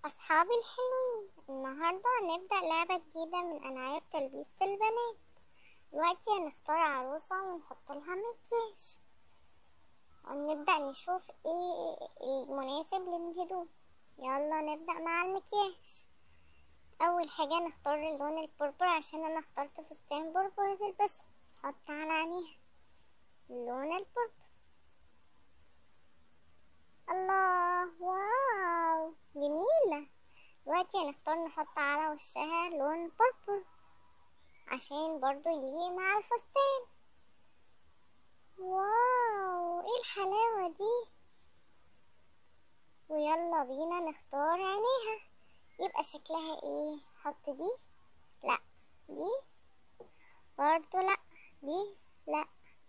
أصحابي الحلوين النهاردة هنبدأ لعبة جديدة من ألعاب تلبيس البنات دلوقتي هنختار عروسة ونحط لها مكياج ونبدأ نشوف ايه المناسب للهدوم يلا نبدأ مع المكياج أول حاجة نختار اللون البربر عشان أنا اخترت فستان بربر تلبسه حط على عينيها اللون البربر الله واو جميلة دلوقتي هنختار نحط على وشها لون بوربور عشان برضو يليق مع الفستان واو ايه الحلاوة دي ويلا بينا نختار عينيها يبقى شكلها ايه حط دي لا دي برضو لا دي لا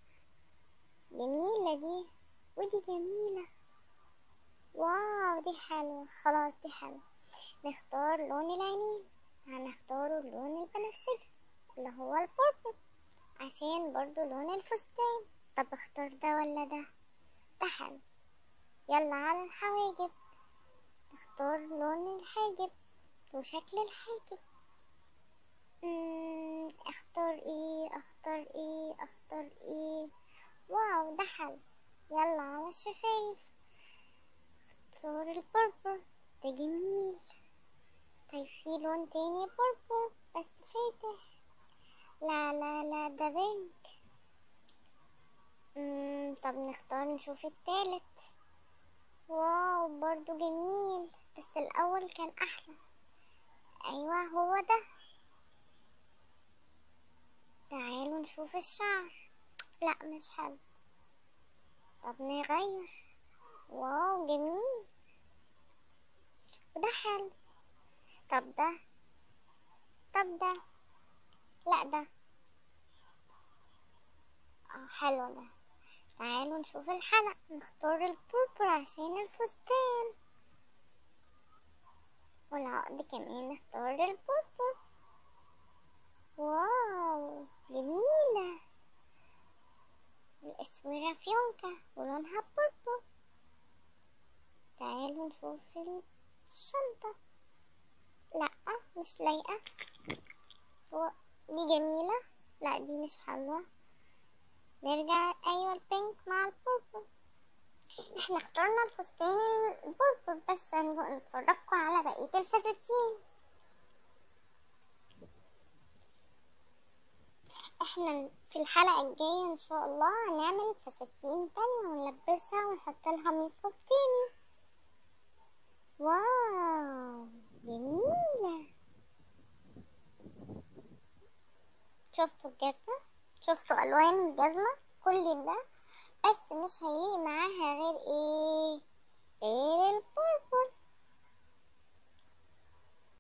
جميلة دي ودي جميلة واو دي حلوة خلاص دي حلوة نختار لون العينين هنختاره اللون البنفسجي اللي هو البوربل عشان برضو لون الفستان طب اختار ده ولا ده ده حلو يلا على الحواجب نختار لون الحاجب وشكل الحاجب مم، اختار ايه اختار ايه اختار ايه واو ده حلو يلا على الشفايف اختار البربر ده جميل طيب في لون تاني بربر بس فاتح لا لا لا ده بينك مم، طب نختار نشوف التالت واو برضو جميل بس الأول كان أحلى أيوة هو ده تعالوا نشوف الشعر لا مش حلو طب نغير واو جميل وده حلو طب ده طب ده لا ده اه حلو ده تعالوا نشوف الحلق نختار البوربر عشان الفستان والعقد كمان نختار البوربر واو جميلة الأسورة فيونكة ولونها بوربر تعالوا نشوف الشنطة لأ مش لايقة هو دي جميلة لأ دي مش حلوة نرجع أيوة البينك مع البوربر احنا اخترنا الفستان البوربر بس هنفرجكم على بقية الفساتين احنا في الحلقة الجاية ان شاء الله هنعمل فساتين تانية ونلبسها ونحط لها ميك اب تاني واو جميلة شفتوا الجزمة شفتوا ألوان الجزمة كل ده بس مش هيليق معاها غير